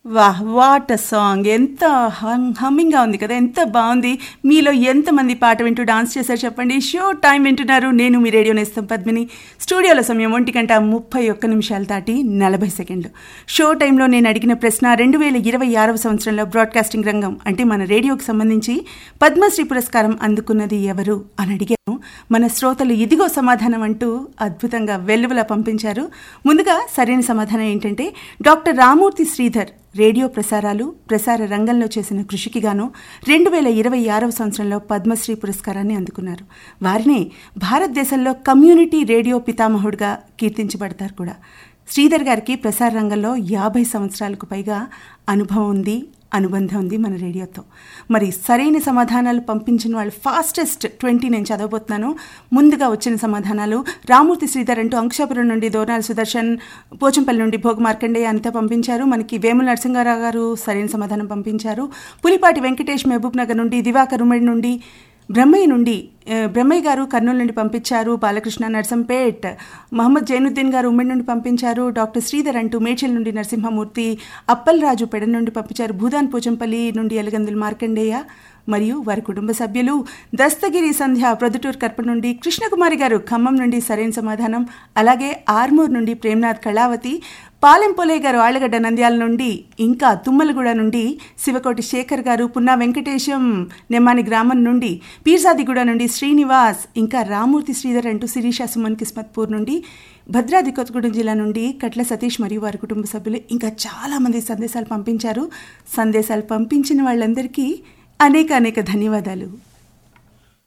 వాహ్ what a song ఎంత హమ్మింగ్గా ఉంది కదా ఎంత బాగుంది మీలో ఎంతమంది పాట వింటూ డాన్స్ చేశారు చెప్పండి షో టైం వింటున్నారు నేను మీ రేడియో నేస్తం పద్మిని స్టూడియోలో సమయం ఒంటి గంట ముప్పై ఒక్క నిమిషాలు దాటి నలభై సెకండ్లు షో టైంలో నేను అడిగిన ప్రశ్న రెండు వేల ఇరవై ఆరవ సంవత్సరంలో బ్రాడ్కాస్టింగ్ రంగం అంటే మన రేడియోకి సంబంధించి పద్మశ్రీ పురస్కారం అందుకున్నది ఎవరు అని అడిగాను మన శ్రోతలు ఇదిగో సమాధానం అంటూ అద్భుతంగా వెల్లువలా పంపించారు ముందుగా సరైన సమాధానం ఏంటంటే డాక్టర్ రామూర్తి శ్రీధర్ రేడియో ప్రసారాలు ప్రసార రంగంలో చేసిన కృషికి గాను రెండు వేల ఇరవై ఆరవ సంవత్సరంలో పద్మశ్రీ పురస్కారాన్ని అందుకున్నారు వారిని భారతదేశంలో కమ్యూనిటీ రేడియో పితామహుడిగా కీర్తించబడతారు కూడా శ్రీధర్ గారికి ప్రసార రంగంలో యాభై సంవత్సరాలకు పైగా అనుభవం ఉంది అనుబంధం ఉంది మన రేడియోతో మరి సరైన సమాధానాలు పంపించిన వాళ్ళు ఫాస్టెస్ట్ ట్వంటీ నేను చదవబోతున్నాను ముందుగా వచ్చిన సమాధానాలు రామూర్తి శ్రీధర్ అంటూ అంకుశాపురం నుండి దోనాల్ సుదర్శన్ పోచంపల్లి నుండి భోగ మార్కండేయ అంతా పంపించారు మనకి వేముల నరసింహారావు గారు సరైన సమాధానం పంపించారు పులిపాటి వెంకటేష్ మహబూబ్ నగర్ నుండి దివాకర్ ఉమ్మడి నుండి బ్రహ్మయ్య నుండి బ్రహ్మయ్య గారు కర్నూలు నుండి పంపించారు బాలకృష్ణ నర్సంపేట్ మహమ్మద్ జైనుద్దీన్ గారు ఉమ్మడి నుండి పంపించారు డాక్టర్ శ్రీధర్ అంటూ మేడ్చల్ నుండి నరసింహమూర్తి అప్పల్రాజు పెడ నుండి పంపించారు భూదాన్ పోచంపల్లి నుండి ఎలగందుల మార్కండేయ మరియు వారి కుటుంబ సభ్యులు దస్తగిరి సంధ్య ప్రొద్దుటూరు కర్ప నుండి కృష్ణకుమారి గారు ఖమ్మం నుండి సరైన సమాధానం అలాగే ఆర్మూర్ నుండి ప్రేమ్నాథ్ కళావతి పాలెంపోలే గారు ఆళ్లగడ్డ నంద్యాల నుండి ఇంకా తుమ్మలగూడ నుండి శివకోటి శేఖర్ గారు పున్నా వెంకటేశం నెమ్మాని గ్రామం నుండి పీర్జాదిగూడ నుండి శ్రీనివాస్ ఇంకా రామూర్తి శ్రీధర్ అంటూ శిరీష సుమన్ కిస్మత్పూర్ నుండి భద్రాద్రి కొత్తగూడెం జిల్లా నుండి కట్ల సతీష్ మరియు వారి కుటుంబ సభ్యులు ఇంకా చాలామంది సందేశాలు పంపించారు సందేశాలు పంపించిన వాళ్ళందరికీ అనేక అనేక ధన్యవాదాలు